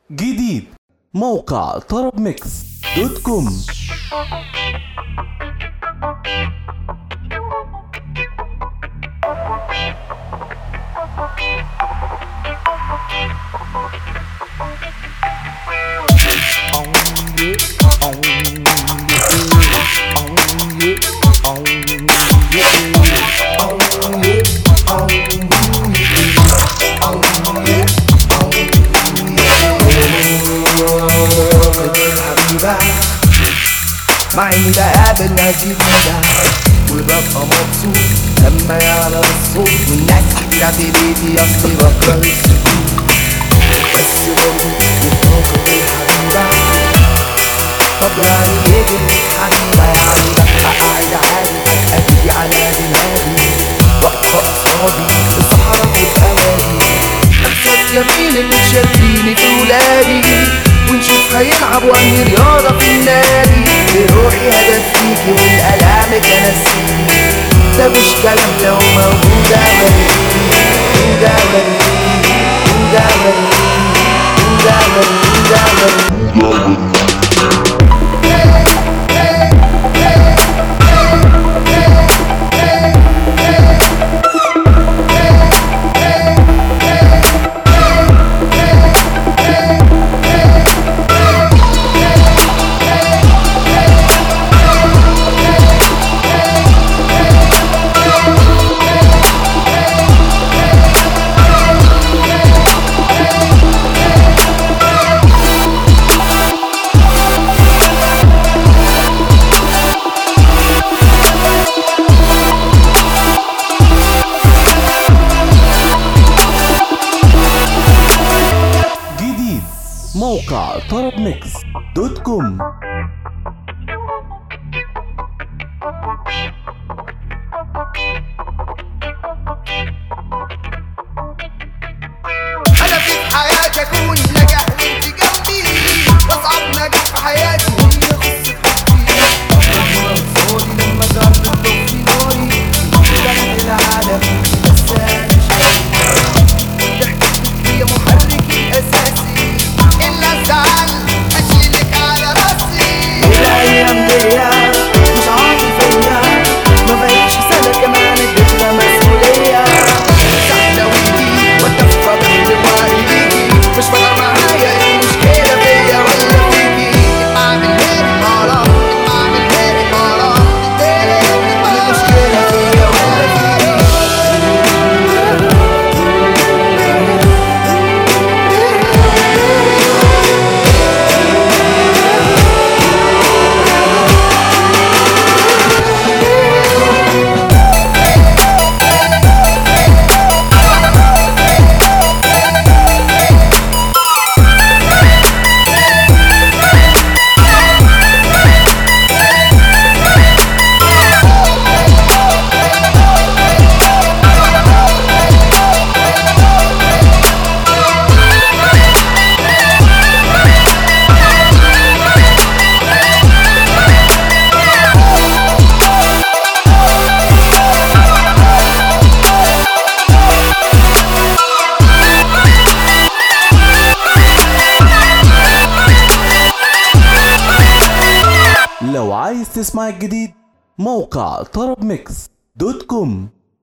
جديد موقع طرب ميكس دوت كوم حبيبة مع اني بقابل ناس جديدة وببقى مبسوط لما يعلى الصوت والناس كتير في بيتي اصلي بكره السكوت بس برضه بفكر الحبيبة طب يعني يجي حبيبة يعني ببقى قاعد عادي ادي على دماغي واقفة قصادي الصحراء تبقى وادي احساس جميل انك شايفيني في ولادي ونشوف هيلعبوا انهي رياضة في النادي بروحي هدفيكي والالامك انسيكي ده مش كلام لو موجودة وريني موجودة وريني موجودة وريني موجودة وريني موجودة وريني جديد موقع طرب ميكس دوت كوم انا في حياتي اكون نجاح وانت جنبي واصعب نجاح في حياتي هي قصة حبي صوتي لما جرب تطفي نوري دخل العالم بس انا شايف ضحكتك هي محركي الاساسي الا الزعل اشيلك على راسي الايام دي مش عاطفية ما بقتش سنة كمان اديتنا مسؤولية سهلة وانتي والدفة باحتوائي ليكي مش فارقة معايا المشكلة فيا ولا فيكي اعمل هيك غلط اعمل هيك غلط المشكلة فيا ولا فيكي لو عايز تسمع الجديد موقع طرب ميكس دوت كوم